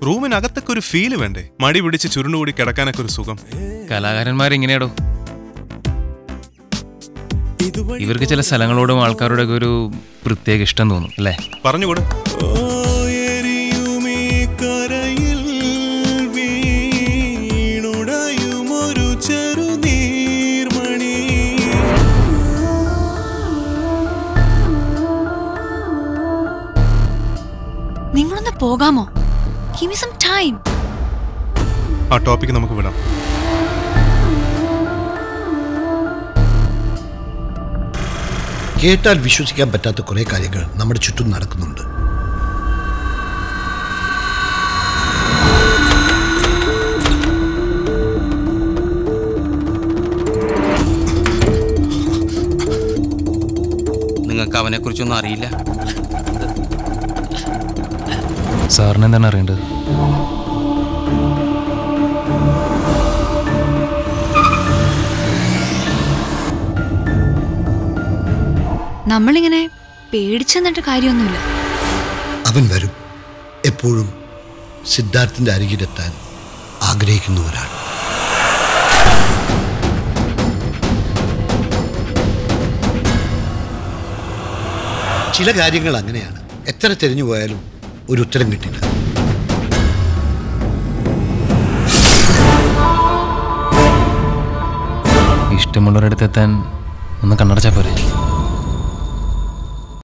റൂമിനകത്തൊക്കെ ഒരു ഫീല് വേണ്ടേ മടി പിടിച്ച് ചുരുണ്ടുകൂടി കിടക്കാനൊക്കെ ഒരു സുഖം കലാകാരന്മാർ ഇങ്ങനെയാടോ ഇവർക്ക് ചില സ്ഥലങ്ങളോടും ആൾക്കാരോടൊക്കെ ഒരു പ്രത്യേക ഇഷ്ടം തോന്നും അല്ലേ പറഞ്ഞുകൂടെ ഓയെരിയുമീ കരയിൽ വീണുടയുമൊരു ചെറുനീർമണി നിങ്ങളൊന്ന് പോകാമോ ഗിവ് മീ സം ടൈം ആ ടോപ്പിക്ക് നമുക്ക് വിടാം കേട്ടാൽ വിശ്വസിക്കാൻ പറ്റാത്ത കുറേ കാര്യങ്ങൾ നമ്മുടെ ചുറ്റും നടക്കുന്നുണ്ട് നിങ്ങൾക്ക് അവനെ കുറിച്ചൊന്നും അറിയില്ല സാറിന് എന്താണ് അറിയേണ്ടത് നമ്മളിങ്ങനെ പേടിച്ചു നിന്നിട്ട് കാര്യമൊന്നുമില്ല അവൻ വരും എപ്പോഴും സിദ്ധാർത്ഥിന്റെ അരികിലെത്താൻ ആഗ്രഹിക്കുന്ന ഒരാൾ ചില കാര്യങ്ങൾ അങ്ങനെയാണ് എത്ര തിരഞ്ഞു പോയാലും ഒരു ഉത്തരം കിട്ടില്ല ഇഷ്ടമുള്ളവരുടെ അടുത്ത് എത്താൻ ഒന്ന് കണ്ണടച്ചാൽ പോരെ